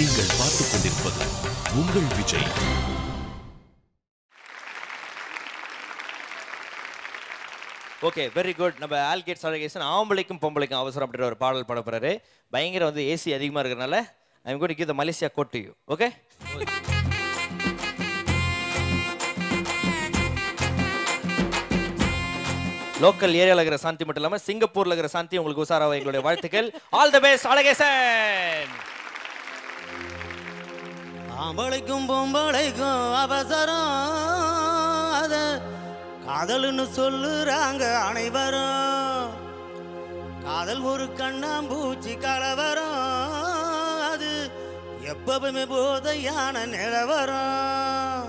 நீங்கள் பார்த்துக் கொண்டிருப்பது உங்கள் விஜய் ஓகே வெரி குட் நம்ம ஆல்கேட்ஸ் அழகேசன் ஆம்பளைக்கும் பொம்பளைக்கும் அவசரம் அப்படின்ற ஒரு பாடல் பாட போறாரு பயங்கர வந்து ஏசி அதிகமாக இருக்கிறனால I'm code give the Malaysia code to you okay local ஏரியாவில் இருக்கிற சாந்தி மட்டும் இல்லாமல் சிங்கப்பூர்ல இருக்கிற சாந்தி உங்களுக்கு உசாராவா எங்களுடைய வாழ்த்துக்கள் ஆல் த பெஸ்ட் அழகேசன் ஆம்பளைக்கும் பொம்பளைக்கும் அவசரம் அத காதல்னு சொல்லுறாங்க அனைவரும் காதல் ஒரு கண்ணாம்பூச்சி கலவரம் அது எப்பவுமே போதையான நிலவரம்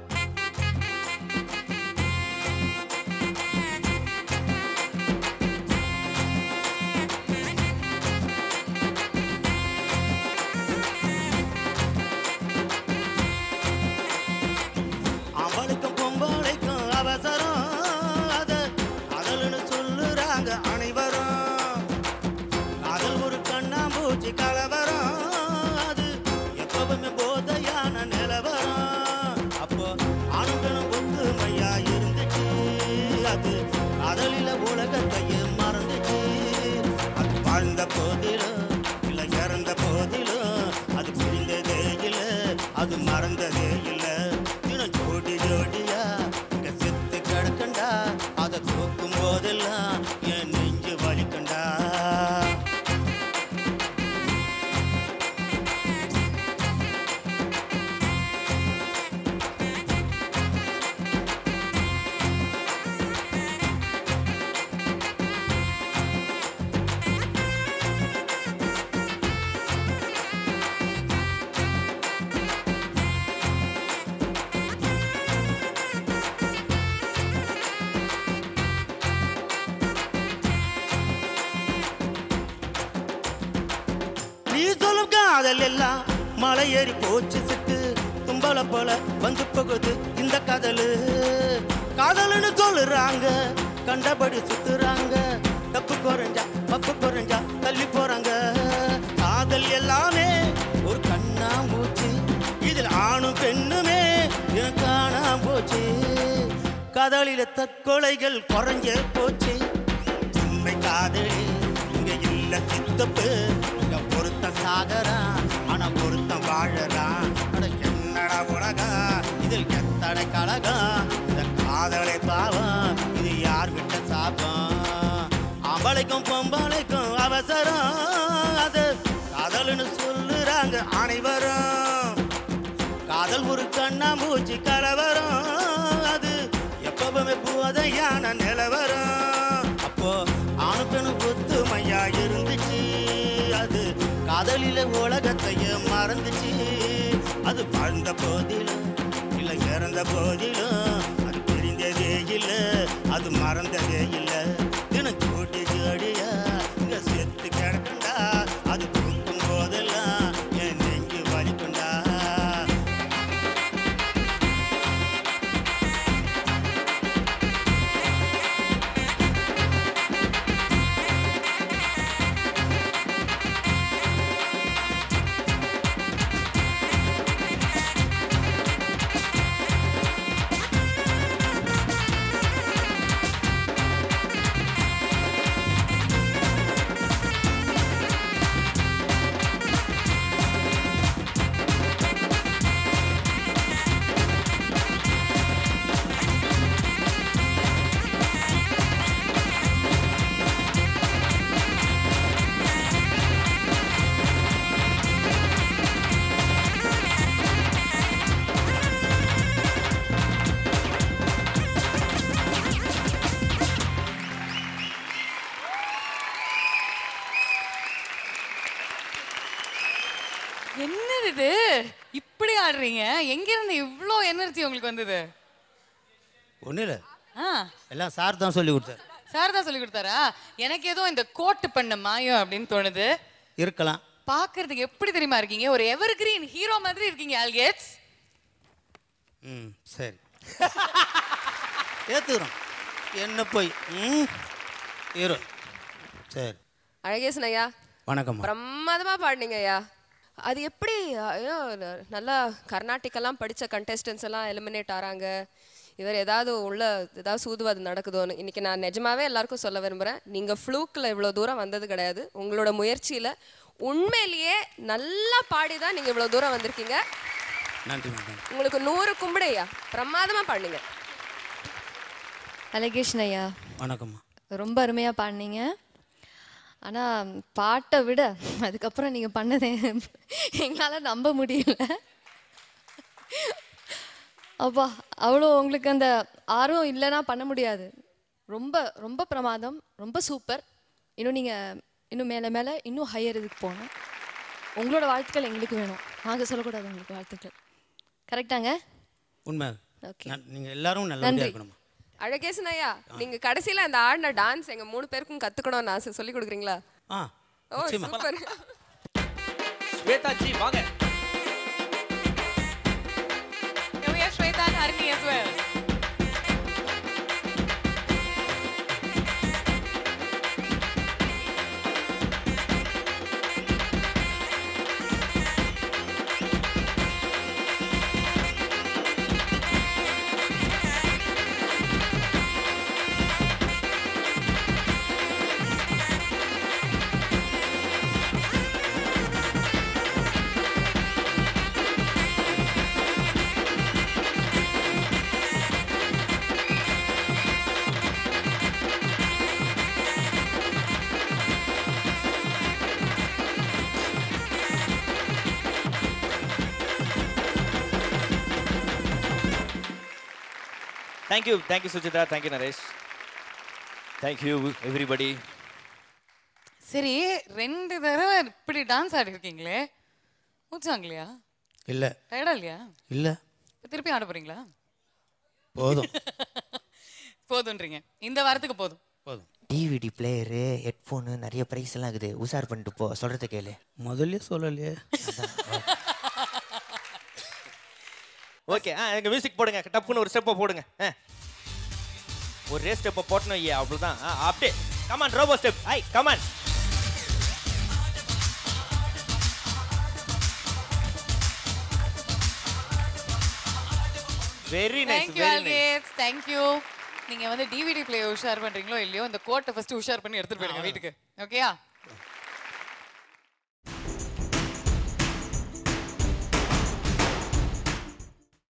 அவளுக்கும் பொம்பளைக்கும் அவசரம் அத காதல்னு சொல்லுறாங்க அனைவரும் காதல் ஒரு கண்ணாம்பூச்சி கலவரம் அது எப்பவுமே போதையான நிலவரம் அப்போ ஆணுங்களும் ஒத்துமையா இருந்துச்சு அது காதலில உலகத்தையே மறந்துச்சு அது வாழ்ந்த போதிலும் இல்ல இறந்த போதிலும் அது புரிந்ததே இல்ல அது மறந்ததே இல்ல தினம் ஜோடி ஜோடியா இங்க செத்து கிடக்கண்டா அதை தூக்கும் போதெல்லாம் என் நெஞ்சு வலிக்கண்டா நீ சொல்லும் காதல் எல்லாம் மலை ஏறி போச்சு சிட்டு தும்பல போல வந்து போகுது இந்த காதலு காதல்னு சொல்லுறாங்க கண்டபடி சுத்துறாங்க தப்பு குறைஞ்சா பப்பு குறைஞ்சா தள்ளி போறாங்க காதல் எல்லாமே ஒரு கண்ணாமூச்சி இதில் ஆணும் பெண்ணுமே எனக்கு காணாம போச்சு காதலில தற்கொலைகள் குறைஞ்சே போச்சு உண்மை காதலி இங்க இல்ல சித்தப்பு இங்க பொருத்தம் சாகறான் ஆனா பொருத்தம் வாழறான் அட என்னடா உலகம் இதில் எத்தனை கழகம் இந்த காதலை பாவம் இது யார் விட்ட சாபம் ஆம்பளைக்கும் பொம்பளைக்கும் அவசரம் அது காதல்னு சொல்லுறாங்க அனைவரும் காதல் ஒரு கண்ணாமூச்சி கலவரம் அது எப்பவுமே போதையான நிலவரம் அப்போ ஆணு பெண்ணு ஒத்துமையா இருந்துச்சு அது காதலில உலகத்தையே மறந்துச்சு அது வாழ்ந்த போதிலும் இல்ல இறந்த போதிலும் அது பிரிந்ததே இல்ல அது மறந்ததே இல்ல தினம் கூட்டி ஜோடியா இங்க செத்து கிடக்கண்டா அது தூக்கும் போதெல்லாம் என் நெஞ்சு வலிக்குண்டா என்னது இது இப்படி ஆடுறீங்க எங்க இருந்து இவ்ளோ எனர்ஜி உங்களுக்கு வந்தது ஒன்றும் இல்லை ஆ எல்லாம் சார் தான் சொல்லி கொடுத்தாரு சார் தான் சொல்லி கொடுத்தாரா எனக்கு ஏதோ இந்த கோட்டு பண்ண மாயம் அப்படின்னு தோணுது இருக்கலாம் பார்க்கிறதுக்கு எப்படி தெரியுமா இருக்கீங்க ஒரு எவர் கிரீன் ஹீரோ மாதிரி இருக்கீங்க ஆல்கேட்ஸ் ம் சரி ஏற்றுக்கிறோம் என்ன போய் ம் இரு சரி அழகேசன் ஐயா வணக்கம்மா பிரமாதமா பாடினீங்க ஐயா அது எப்படி ஐயோ, ந- நல்லா கர்நாடிக்கெல்லாம் படித்த கண்டெஸ்டன்ஸ் எல்லாம் எலிமினேட் ஆறாங்க இவர் ஏதாவது உள்ள ஏதாவது சூதுவாது நடக்குதோன்னு இன்னைக்கு நான் நிஜமாவே எல்லாருக்கும் சொல்ல விரும்புகிறேன் நீங்கள் ஃப்ளூக்கில் இவ்வளோ தூரம் வந்தது கிடையாது உங்களோட முயற்சியில் உண்மையிலேயே நல்லா பாடி தான் நீங்கள் இவ்வளோ தூரம் வந்திருக்கீங்க நன்றி மேடம் உங்களுக்கு நூறு கும்பிடையா பிரமாதமாக பாடுங்க அலகேஷன் ஐயா வணக்கம்மா ரொம்ப அருமையாக பாடினீங்க ஆனால் பாட்டை விட அதுக்கப்புறம் நீங்கள் பண்ணதை எங்களால் நம்ப முடியல அப்பா அவ்வளோ உங்களுக்கு அந்த ஆர்வம் இல்லைன்னா பண்ண முடியாது ரொம்ப ரொம்ப பிரமாதம் ரொம்ப சூப்பர் இன்னும் நீங்கள் இன்னும் மேலே மேலே இன்னும் ஹையர் இதுக்கு போகணும் உங்களோட வாழ்த்துக்கள் எங்களுக்கு வேணும் நாங்கள் சொல்லக்கூடாது உங்களுக்கு வாழ்த்துக்கள் கரெக்டாங்க உண்மை Okay. நான் நீங்கள் எல்லாரும் நல்லபடியாக நன்றி. இருக்கணும்மா அழகேசன் ஐயா நீங்க கடைசியில அந்த ஆடின டான்ஸ் எங்க மூணு பேருக்கும் கத்துக்கணும்னு ஆசை சொல்லி கொடுக்குறீங்களா ஆ ஓ நிச்சயமா சூப்பர் ஸ்வேதா ஜி வாங்க Here we have Shweta and Harini as well. Thank you thank you Sujitha thank you Naresh thank you everybody சரி ரெண்டு தடவை இப்படி டான்ஸ் ஆடி இருக்கீங்களே மூச்சாங்கலையா இல்லை டயர்டா இல்லையா இல்லை இப்ப திருப்பி ஆட போறீங்களா போதும் போதுன்றீங்க இந்த வாரத்துக்கு போதும் போதும் டிவிடி பிளேயரு ஹெட்ஃபோனு நிறைய ப்ரைஸ் எல்லாம் இருக்குது உஷார் பண்ணிட்டு போ சொல்கிறத கேளு முதல்ல சொல்லலையே ஓகே ஆ எங்க மியூசிக் போடுங்க டப்புன்னு ஒரு ஸ்டெப்பை போடுங்க ஆ. ஒரு ரே ஸ்டெப்பை போட்டணும் ஐயா அவ்வளோதான் ஆ அப்படியே come on robot step I come on very nice thank you very nice ஆல்கேட்ஸ் தேங்க்யூ நீங்க வந்து டிவிடி பிளே உஷார் பண்றீங்களோ இல்லையோ இந்த கோட்டை ஃபர்ஸ்ட் உஷார் பண்ணி எடுத்துட்டு போயிடுங்க வீட்டுக்கு ஓகேயா